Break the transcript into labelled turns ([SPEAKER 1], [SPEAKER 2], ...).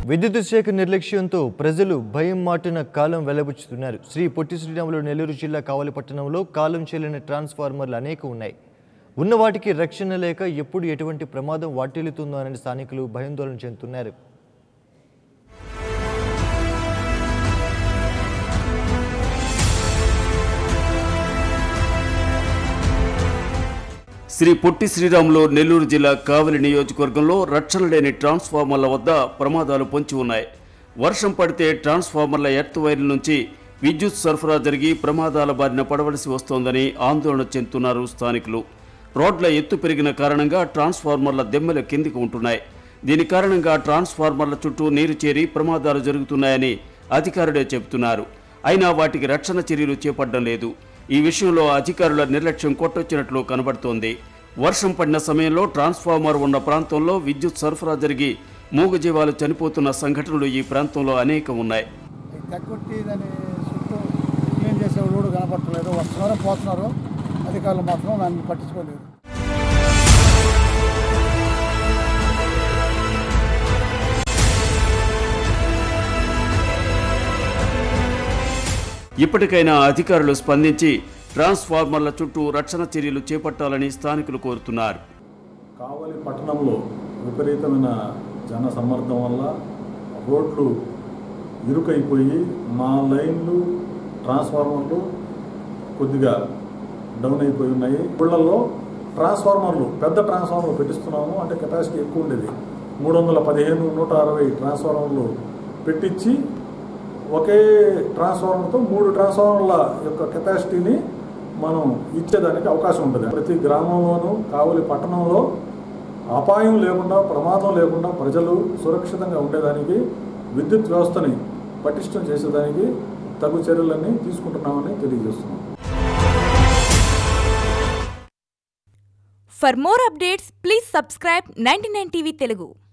[SPEAKER 1] విద్యుత్ శాఖ నిర్లక్ష్యంతో ప్రజలు భయం మాటిన కాలం వెలబుచ్చుతున్నారు శ్రీ పొట్టి శ్రీరాములు నెల్లూరు జిల్లా కావలి పట్టణంలో కాలం చెల్లిన ట్రాన్స్ఫార్మర్లు అనేక ఉన్నాయి ఉన్న వాటికి రక్షణ లేక ఎప్పుడు ఎటువంటి ప్రమాదం వాటిల్లుతుందో అని స్థానికులు భయాందోళన చెందుతున్నారు
[SPEAKER 2] శ్రీ పొట్టి శ్రీరాములు నెల్లూరు జిల్లా కావలి నియోజకవర్గంలో రక్షణ లేని ట్రాన్స్ఫార్మర్ల వద్ద ప్రమాదాలు పొంచి ఉన్నాయి వర్షం పడితే ట్రాన్స్ఫార్మర్ల ఎర్త్ వైర్ల నుంచి విద్యుత్ సరఫరా జరిగి ప్రమాదాల బారిన పడవలసి వస్తోందని ఆందోళన చెందుతున్నారు స్థానికులు రోడ్ల ఎత్తు పెరిగిన కారణంగా ట్రాన్స్ఫార్మర్ల దెమ్మలు కిందికి ఉంటున్నాయి దీని కారణంగా ట్రాన్స్ఫార్మర్ల చుట్టూ నీరు చేరి ప్రమాదాలు జరుగుతున్నాయని అధికారులే చెబుతున్నారు అయినా వాటికి రక్షణ చర్యలు చేపట్టడం లేదు ఈ విషయంలో అధికారుల నిర్లక్ష్యం కొట్టొచ్చినట్లు కనబడుతోంది వర్షం పడిన సమయంలో ట్రాన్స్ఫార్మర్ ఉన్న ప్రాంతంలో విద్యుత్ సరఫరా జరిగి మూగజీవాలు చనిపోతున్న సంఘటనలు ఈ ప్రాంతంలో అనేకం ఉన్నాయి
[SPEAKER 3] ఈ తగ్గొట్టి దాని చుట్టూ క్లీన్ చేసేవాళ్ళు కూడా కనపడట్లేదు వస్తున్నారు పోతున్నారు అధికారులు మాత్రం దాన్ని పట్టించుకోలేదు
[SPEAKER 2] ఇప్పటికైనా అధికారులు స్పందించి ట్రాన్స్ఫార్మర్ల చుట్టూ రక్షణ చర్యలు చేపట్టాలని స్థానికులు కోరుతున్నారు
[SPEAKER 4] కావలి పట్టణంలో విపరీతమైన జన సమ్మర్దం వల్ల రోడ్లు ఇరుకైపోయి మా లైన్లు ట్రాన్స్ఫార్మర్లు కొద్దిగా డౌన్ అయిపోయి ఉన్నాయి ఊళ్ళల్లో ట్రాన్స్ఫార్మర్లు పెద్ద ట్రాన్స్ఫార్మర్లు పెట్టిస్తున్నాము అంటే కెపాసిటీ ఎక్కువ ఉండేది మూడు వందల పదిహేను నూట అరవై ట్రాన్స్ఫార్మర్లు పెట్టించి ఒకే ట్రాన్స్ఫార్మర్తో మూడు ట్రాన్స్ఫార్మర్ల యొక్క కెపాసిటీని మనం ఇచ్చేదానికి అవకాశం ఉంటుంది ప్రతి గ్రామంలోనూ కావలి పట్టణంలో అపాయం లేకుండా ప్రమాదం లేకుండా ప్రజలు సురక్షితంగా ఉండేదానికి విద్యుత్ వ్యవస్థని పటిష్టం చేసేదానికి తగు చర్యలన్నీ తీసుకుంటున్నామని తెలియజేస్తున్నాం
[SPEAKER 5] For more updates, please subscribe 99 TV Telugu.